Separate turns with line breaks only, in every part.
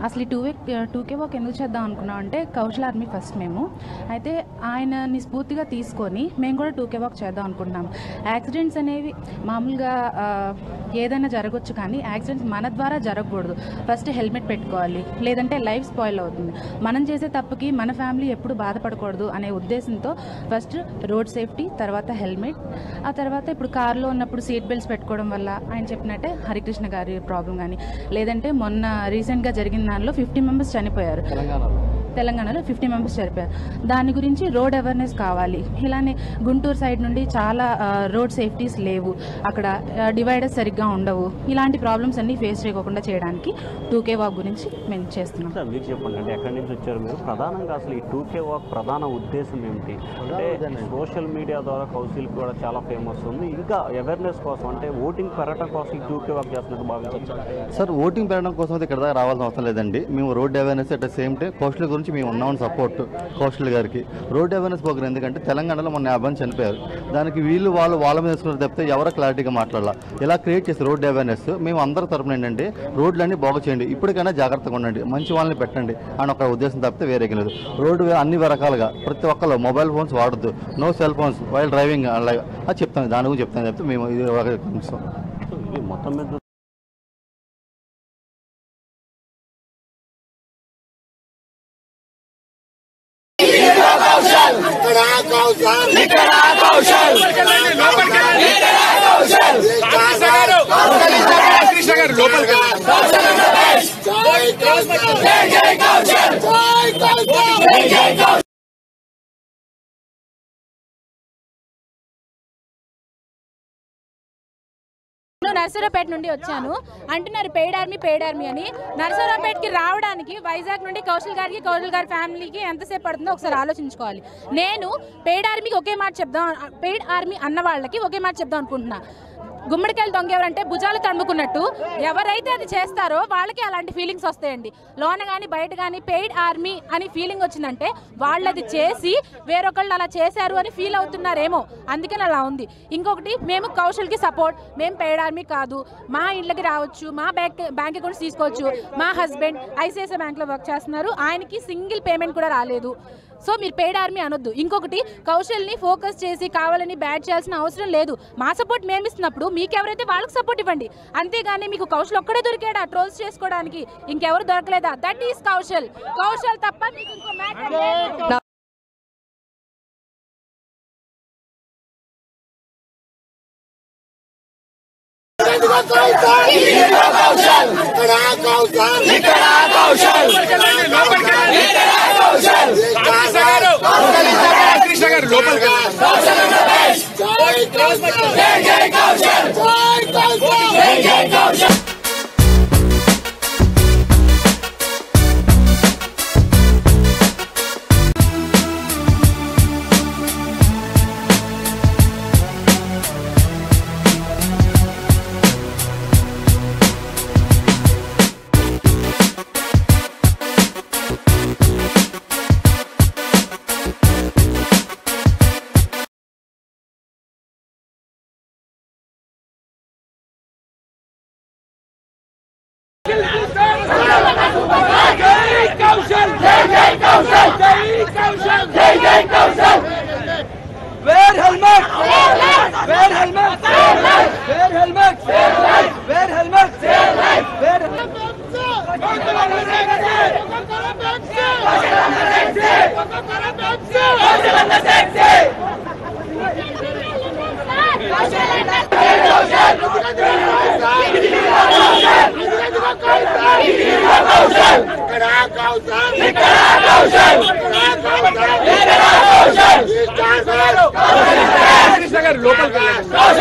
అసలు ఈ two way two K walk ఎందుకు చేద్దాం అనుకున్నాం అంటే కౌశల్ ఆర్మీ ఫస్ట్ మేము అయితే ఆయనని స్ఫూర్తిగా తీసుకొని మేము కూడా టూ కే వాక్ చేద్దాం అనుకుంటున్నాం యాక్సిడెంట్స్ అనేవి మామూలుగా ఆ, ఏదైనా జరగవచ్చు కానీ యాక్సిడెంట్స్ మన ద్వారా జరగకూడదు ఫస్ట్ హెల్మెట్ పెట్టుకోవాలి లేదంటే లైఫ్ స్పాయిల్ అవుతుంది మనం చేసే తప్పుకి మన ఫ్యామిలీ ఎప్పుడు బాధపడకూడదు అనే ఉద్దేశంతో ఫస్ట్ రోడ్ సేఫ్టీ తర్వాత హెల్మెట్ ఆ తర్వాత ఇప్పుడు కార్లో ఉన్నప్పుడు సీట్ బెల్ట్స్ పెట్టుకోవడం వల్ల ఆయన చెప్పినట్టే హరికృష్ణ గారి ప్రాబ్లం కానీ లేదంటే మొన్న రీసెంట్గా జరిగిన దానిలో ఫిఫ్టీ మెంబర్స్ చనిపోయారు
తెలంగాణలో
తెలంగాణలో ఫిఫ్టీ మెంబర్స్ చనిపోయారు దాని గురించి రోడ్ అవేర్నెస్ కావాలి ఇలానే గుంటూరు సైడ్ నుండి చాలా ఆ, రోడ్ సేఫ్టీస్ లేవు అక్కడ డివైడర్స్ సరిగ్గా ఉండవు ఇలాంటి ప్రాబ్లమ్స్ అన్నీ ఫేస్ చేయకుండా చేయడానికి టూ కే వాక్ గురించి మేము చేస్తున్నాం
సార్ మీరు చెప్పండి అంటే ఎక్కడి నుంచి వచ్చారు మీరు ప్రధానంగా అసలు ఈ టూ కే వాక్ ప్రధాన ఉద్దేశం ఏమిటి అంటే సోషల్ మీడియా ద్వారా కౌన్సిల్ కూడా చాలా ఫేమస్ ఉంది ఇంకా అవేర్నెస్ కోసం అంటే ఓటింగ్ పెరగడం కోసం ఈ టూ కే వాక్ చేస్తున్నట్టు భావించవచ్చు
సార్ ఓటింగ్ పెరగడం కోసం అయితే ఇక్కడ దాకా రావాల్సిన అవసరం లేదండి మేము road awareness at the same time Kaushal గురించి మేము ఉన్నామని సపోర్ట్ కోస్టల్ గారికి రోడ్ అవేర్నెస్ ప్రోగ్రామ్ ఎందుకంటే తెలంగాణలో మొన్న యాభై మంది చనిపోయారు దానికి వీళ్ళు వాళ్ళు వాళ్ళ మీద వేసుకున్నారు తప్పితే ఎవరో క్లారిటీగా మాట్లాడాల ఇలా క్రియేట్ చేసి రోడ్ అవేర్నెస్ మేము అందరి తరపున ఏంటంటే రోడ్లన్నీ బాగు చేయండి ఇప్పటికైనా జాగ్రత్తగా ఉండండి మంచి వాళ్ళని పెట్టండి అని ఒక ఉద్దేశం తప్పితే వేరే లేదు రోడ్డు అన్ని రకాలుగా ప్రతి ఒక్కరు మొబైల్ ఫోన్స్ వాడద్దు no cell phones while driving అలాగే అది చెప్తాను దాని గురించి చెప్తాను చెప్తే మేము ఇది ఒక అంశం.
సో ఇది మొత్తం మీద
కృష్ణ గారు లోపలికి
నేను నర్సరావుపేట నుండి వచ్చాను అంటున్నారు పెయిడ్ ఆర్మీ పెయిడ్ ఆర్మీ అని నర్సరావుపేటకి రావడానికి వైజాగ్ నుండి కౌశల్ గారికి కౌశల్ గారి ఫ్యామిలీకి ఎంతసేపు పడుతుందో ఒకసారి ఆలోచించుకోవాలి నేను పెయిడ్ ఆర్మీకి ఒకే మాట చెప్దాం పెయిడ్ ఆర్మీ అన్న వాళ్ళకి ఒకే మాట చెప్దాం అనుకుంటున్నా గుమ్మడికాయలు దొంగ ఎవరంటే భుజాలు తడుముకున్నట్టు ఎవరైతే అది చేస్తారో వాళ్ళకి అలాంటి ఫీలింగ్స్ వస్తాయండి లోన కానీ బయట కానీ పెయిడ్ ఆర్మీ అని ఫీలింగ్ వచ్చిందంటే వాళ్ళు అది చేసి వేరొకళ్ళు అలా చేశారు అని ఫీల్ అవుతున్నారేమో అందుకని అలా ఉంది ఇంకొకటి మేము కౌశల్కి సపోర్ట్ మేము పెయిడ్ ఆర్మీ కాదు మా ఇంట్లోకి రావచ్చు మా బ్యాంక్ బ్యాంక్ అకౌంట్స్ తీసుకోవచ్చు మా హస్బెండ్ ఐసిఐసిఐ బ్యాంక్లో వర్క్ చేస్తున్నారు ఆయనకి సింగిల్ పేమెంట్ కూడా రాలేదు సో మీరు పెయిడ్ ఆర్మీ అనొద్దు ఇంకొకటి కౌశల్ని ఫోకస్ చేసి కావాలని బ్యాడ్ చేయాల్సిన అవసరం లేదు మా సపోర్ట్ మేము ఇస్తున్నప్పుడు మీకు ఎవరైతే వాళ్ళకి సపోర్ట్ ఇవ్వండి అంతేగాని మీకు కౌశల్ ఒక్కడే దొరికాడా ట్రోల్స్ చేసుకోవడానికి ఇంకెవరు దొరకలేదా దట్ ఈస్ కౌశల్ కౌశల్ తప్ప మీకు ఇంకో మ్యాటర్ లేదు
కృష్ణ గారు లోపలికి
Wear helmet! Wear helmet! Wear helmet! Wear helmet! Wear helmet!
Krishna గారు లోపలికి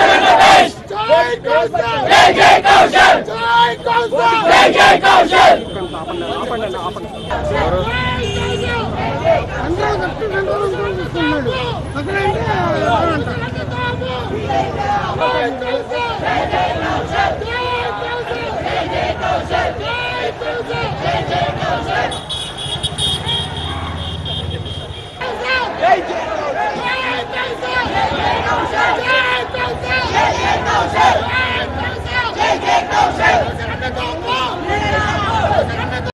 Jai Kaushal! Jai Kaushal!